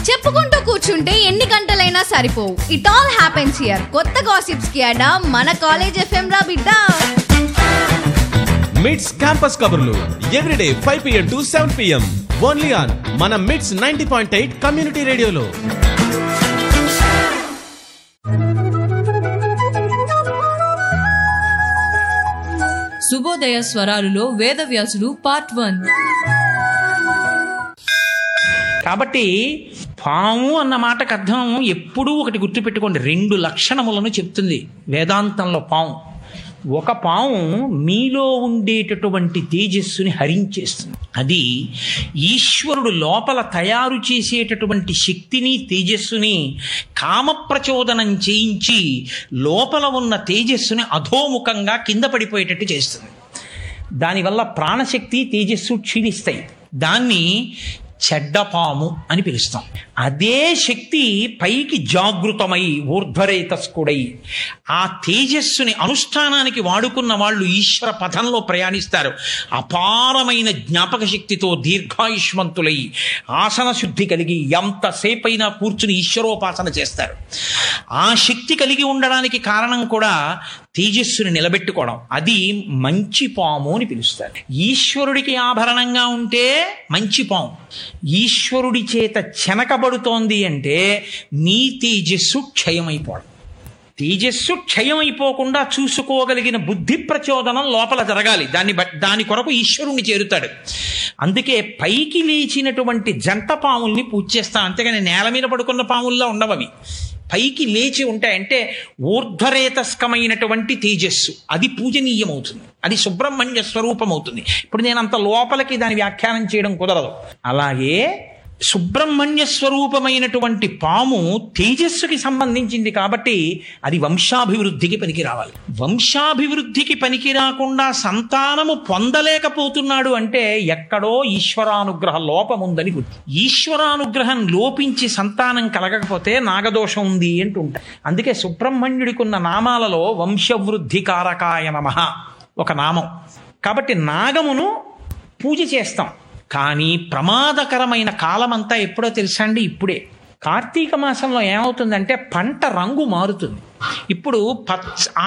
చెప్పుకుంటూ కూర్చుంటే ఎన్ని గంటలైనా సరిపోవు ఇట్ ఆల్ హ్యాపెన్స్ హియర్ కొత్త గాసిప్స్ కి అడా మన కాలేజ్ ఎఫ్ఎం రా బిడ్డ మిడ్స్ క్యాంపస్ కబుర్లు everyday five PM to seven PM only on మన Mids ninety point eight community రేడియోలో శుభోదయ స్వరాలులో వేదవ్యాసుడు పార్ట్ వన్ కాబట్టి పాము అన్న మాటకు అర్థం ఎప్పుడూ ఒకటి గుర్తుపెట్టుకోండి రెండు లక్షణములను చెప్తుంది వేదాంతంలో పాము ఒక పాము మీలో ఉండేటటువంటి తేజస్సుని హరించేస్తుంది అది ఈశ్వరుడు లోపల తయారు చేసేటటువంటి శక్తిని తేజస్సుని కామప్రచోదనం చేయించి లోపల ఉన్న తేజస్సుని అధోముఖంగా కింద పడిపోయేటట్టు చేస్తుంది దానివల్ల ప్రాణశక్తి తేజస్సు క్షీణిస్తాయి దాన్ని చెడ్డపాము అని పిలుస్తాం అదే శక్తి పైకి జాగృతమై ఊర్ధ్వరేతస్కుడై ఆ తేజస్సుని అనుష్ఠానానికి వాడుకున్న వాళ్ళు ఈశ్వర పథంలో ప్రయాణిస్తారు అపారమైన జ్ఞాపక శక్తితో దీర్ఘాయుష్మంతులై ఆసన శుద్ధి కలిగి ఎంతసేపైనా కూర్చుని ఈశ్వరోపాసన చేస్తారు ఆ శక్తి కలిగి ఉండడానికి కారణం కూడా తేజస్సుని నిలబెట్టుకోవడం అది మంచి పాము అని పిలుస్తారు ఈశ్వరుడికి ఆభరణంగా ఉంటే మంచి పాము ఈశ్వరుడి చేత చెనకబడుతోంది అంటే నీ తేజస్సు క్షయమైపోవడం తేజస్సు క్షయమైపోకుండా చూసుకోగలిగిన బుద్ధి ప్రచోదనం లోపల జరగాలి దాన్ని బట్ దాని కొరకు ఈశ్వరుణ్ణి చేరుతాడు అందుకే పైకి లేచినటువంటి జంట పాముల్ని పూజ చేస్తాం అంతేగాని నేల మీద పడుకున్న పాముల్లా ఉండవవి పైకి లేచి ఉంటాయంటే ఊర్ధ్వరేతస్కమైనటువంటి తేజస్సు అది పూజనీయమవుతుంది అది సుబ్రహ్మణ్య స్వరూపం అవుతుంది ఇప్పుడు నేను అంత లోపలికి దాని వ్యాఖ్యానం చేయడం కుదరదు అలాగే సుబ్రహ్మణ్య స్వరూపమైనటువంటి పాము తేజస్సుకి సంబంధించింది కాబట్టి అది వంశాభివృద్ధికి పనికి రావాలి వంశాభివృద్ధికి పనికి రాకుండా సంతానము పొందలేకపోతున్నాడు అంటే ఎక్కడో ఈశ్వరానుగ్రహ లోపం ఉందని గుర్తు ఈశ్వరానుగ్రహం లోపించి సంతానం కలగకపోతే నాగదోషం ఉంది అంటుంటారు అందుకే సుబ్రహ్మణ్యుడికి ఉన్న నామాలలో వంశవృద్ధి కారకాయ నమ ఒక నామం కాబట్టి నాగమును పూజ చేస్తాం కానీ ప్రమాదకరమైన కాలమంతా ఎప్పుడో తెలుసా అండి ఇప్పుడే కార్తీక మాసంలో ఏమవుతుందంటే పంట రంగు మారుతుంది ఇప్పుడు పచ్చ